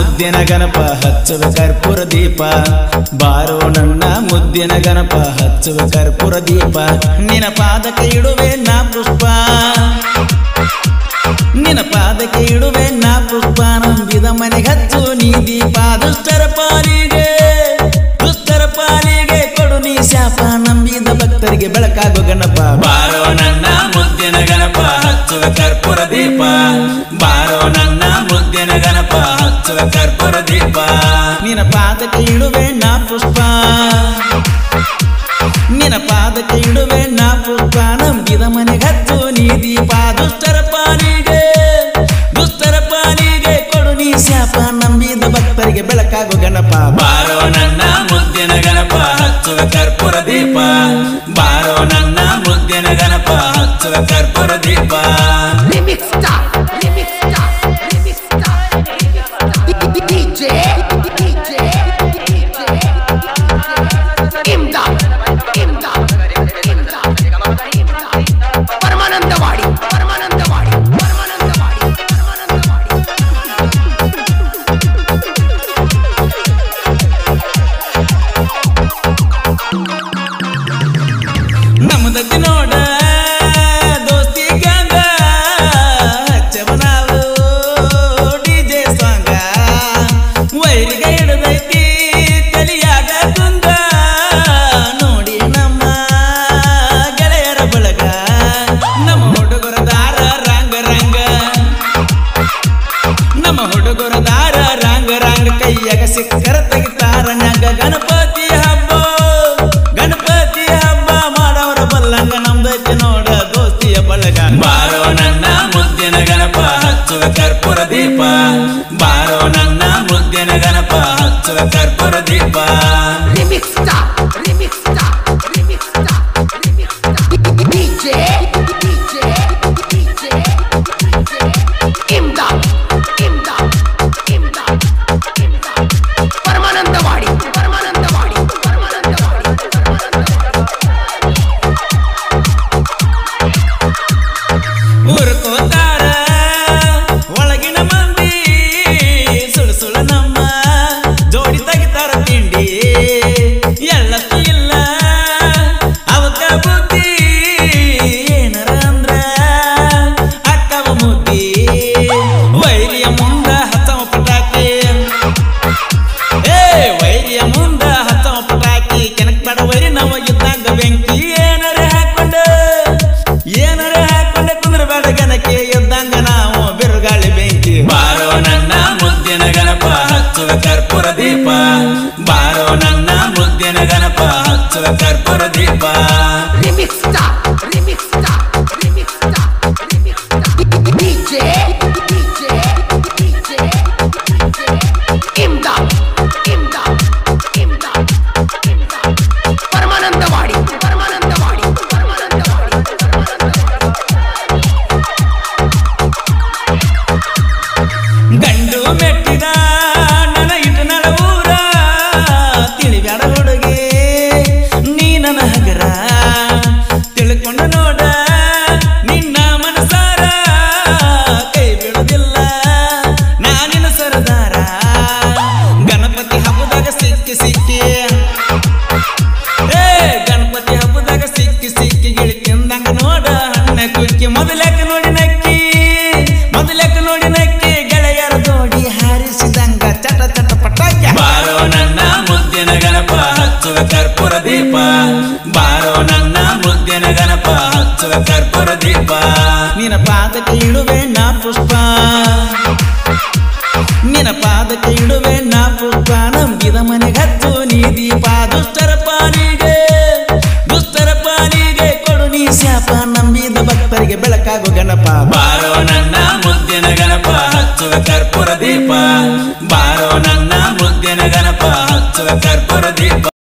ಮುದ್ದಿನ ಗಣಪ ಹಚ್ಚುವ ಕರ್ಪೂರ ದೀಪ ಬಾರೋ ನನ್ನ ಮುದ್ದಿನ ಗಣಪ ಹಚ್ಚುವ ಕರ್ಪೂರ ದೀಪ ನಿನ ಪಾದಕ್ಕೆ ಇಡುವೆ ನಾ ಪುಷ್ಪ ನಿನ ಪಾದಕ್ಕೆ ಇಡುವೆ ನಾ ಪುಷ್ಪ ನಂಬಿದ ಮನೆಗೆ ಹಚ್ಚು ನೀ ದೀಪ ದುಷ್ಟರ ಪಾಲಿಗೆ ದುಷ್ಟರ ಪಾಲಿಗೆ ಕೊಡು ನೀ ಶಾಪ ನಂಬಿದ ಭಕ್ತರಿಗೆ ಬೆಳಕಾಗೋ ಗಣಪ ಬಾರೋ ನನ್ನ ಮುದ್ದಿನ ಗಣಪ ಹಚ್ಚುವ ಕರ್ಪೂರ ದೀಪ ಬಾರೋ ನನ್ನ ಮುದ್ದಿನ ಗಣಪ ಹಚ್ಚುವ ಕರ್ಪೂರ ದೀಪ ನಿನ ಪಾದಕ್ಕೆ ಇಡುವೆ ನಾ ಪುಷ್ಪ ನಿನ ಪಾದಕ್ಕೆ ಇಡುವೆ ನಾ ಪುಷ್ಪ ನಂಬಿದ ಮನೆಗೆ ಹಚ್ಚು ನೀ ದೀಪ ದುಷ್ಟರ ಪಾಲಿಗೆ ದುಷ್ಟರ ಪಾಲಿಗೆ ಕೊಡು ನೀ ಶಾಪ ನಂಬಿದ ಭಕ್ತರಿಗೆ ಬೆಳಕಾಗೋ ಗಣಪ ಬಾರೋ ನನ್ನ ಮುದ್ದಿನ ಗಣಪ ಹಚ್ಚುವ ಕರ್ಪೂರ ದೀಪ ಬಾರೋ ನನ್ನ ಮುದ್ದಿನ ಗಣಪ ಹಚ್ಚುವ ಕರ್ಪೂರ ದೀಪ Remix star, remix star, remix star, DJ, DJ, DJ, Imdad, Imdad, Imdad, Imdad. Paramanandawadi Paramanandawadi Paramanandawadi Paramanandawadi ನಮ್ಮದಕ್ಕೆ ನೋಡ ದೋಸ್ತಿ ಗಂಗ ಹಚ್ಚವ ನಾವು ಡಿಜೆ ಸಾಂಗ ವೈರಿಗೆ ಹಿಡದೈತಿ ತಲಿಯಾಗ ತುಂಗ ನೋಡಿ ನಮ್ಮ ಗೆಳೆಯರ ಬಳಗ ನಮ್ಮ ಹುಡುಗರ ದಾರ ರಂಗ ರಂಗ ನಮ್ಮ ಹುಡುಗರ ದಾರ ರಂಗ ರಂಗ ಕೈಯಾಗ ಸಿಕ್ಕರ ತೆಗಿತಾರ ನಂಗ ಗಣಪತಿ ಹಬ್ಬ ಗಣಪತಿ ಹಬ್ಬ ಮಾಡವರ ಬಲ್ಲಂಗ ನಮ್ದೈತಿ ನೋಡ ದೋಸ್ತಿಯ ಬಳಗ ಬಾರೋ ನನ್ನ ಮುದ್ದಿನ ಗಣಪ ಹಚ್ಚುವ ಕರ್ಪೂರ ದೀಪ ಬಾರೋ ನನ್ನ ಮುದ್ದಿನ ಗಣಪ ಹಚ್ಚುವ ಕರ್ಪೂರ ದೀಪ Remix star, remix star, remix star, remix star. DJ, DJ, DJ, Imdad, Imdad, Imdad, Imdad. Paramanandawadi Paramanandawadi Paramanandawadi Paramanandawadi ಊರ್ಕೋತಾರ ಒಳಗಿನ ಮಂದಿ ಸುಳು ಸುಳು ನಮ್ಮ ಜೋಡಿ ತೆಗಿತಾರ ತಿಂಡಿ ಎಳ್ಳಷ್ಟು ಇಲ್ಲ ಅವಕ ಬುದ್ಧಿ ಏನರ ಅಂದ್ರ ಅಕ್ಕವ ಮುದ್ದಿ ವೈರಿಯ ಮುಂದ ಹತ್ತವ ಪಟಾಕಿ ಏ ವೈರಿಯ ಮುಂದ ಹತ್ತವ ಪಟಾಕಿ ಕೆನಕ್ ಬಡವರಿ ನಾವು ಇದ್ದಂಗ ಬೆಂಕಿ ಏನರ ಹಾಕೊಂಡ ಏನರ ಹಾಕೊಂಡ ಕುಂದ್ರಬೇಡ ಗಣಕ್ಕೆ ಇದ್ದಂಗ ನಾವು ಬಿರುಗಾಳಿ ಬೆಂಕಿ ಬಾರೋ ನನ್ನ ಮುದ್ದಿನ ಗಣಪ ಹಚ್ಚುವ ಕರ್ಪೂರ ದೀಪ ಬಾರೋ ನನ್ನ ಮುದ್ದಿನ ಗಣಪ ಹಚ್ಚುವ ಕರ್ಪೂರ ದೀಪ Remix star, remix star, remix star, remix star. DJ, DJ, DJ, Imdad, Imdad, Imdad, Imdad. Paramanandawadi Paramanandawadi Paramanandawadi ಗಂಡು ಮೆಟ್ಟಿದ ನನ್ನ ಇಟ್ಟು ನಡ ಊರ ತಿಳಿಬ್ಯಾಡ ಹುಡುಗಿ ನೀ ನನ್ನ ಹಗರ ತಿಳ್ಕೊಂಡ ನೋಡ ನಿನ್ನ ಮನಸಾರ ಕೈ ಬಿಡುದಿಲ್ಲ ನಾನಿನ ಸರದಾರ ಗಣಪತಿ ಹಬ್ಬದಾಗ ಸಿಕ್ಕಿ ಸಿಕ್ಕಿ ಏ ಗಣಪತಿ ಹಬ್ಬದಾಗ ಸಿಕ್ಕಿ ಸಿಕ್ಕಿ ಗಿಳಿ ತಿಂದಂಗ ನೋಡ ಹಣ್ಣ ಕುಕ್ಕಿ ಮೊದಲಕ್ಕ ನೋಡಿ ನಕ್ಕಿ ಮೊದಲಕ್ಕ ನೋಡಿ ನಕ್ಕಿ ಗೆಳೆಯರ ಜೋಡಿ ಹಾರಿಸಿದಂಗ ಚಟ ಚಟ ಪಟಾಕಿ ಬಾರೋ ನನ್ನ ಮುದ್ದಿನ ಗಣಪ ಹಚ್ಚುವ ಕರ್ಪೂರ ದೀಪ ಬಾರೋ ನನ್ನ ಮುದ್ದಿನ ಗಣಪ ಹಚ್ಚುವ ಕರ್ಪೂರ ದೀಪ ನಿನ ಪಾದಕ್ಕೆ ಇಡುವೆ ನಾ ಪುಷ್ಪ ನಿನ ಪಾದಕ್ಕೆ ಇಡುವೆ ನಾ ಪುಷ್ಪ ನಂಬಿದ ಮನೆಗೆ ಹಚ್ಚು ನೀ ದೀಪ ದುಷ್ಟರ ಪಾಲಿಗೆ ದುಷ್ಟರ ಪಾಲಿಗೆ ಕೊಡು ನೀ ಶಾಪ ನಂಬಿದ ಭಕ್ತರಿಗೆ ಬೆಳಕಾಗೋ ಗಣಪ ಬಾರೋ ನನ್ನ ಮುದ್ದಿನ ಗಣಪ ಹಚ್ಚುವ ಕರ್ಪೂರ ದೀಪ ಬಾರೋ ನನ್ನ ಮುದ್ದಿನ ಗಣಪ ಹಚ್ಚುವ ಕರ್ಪೂರ ದೀಪ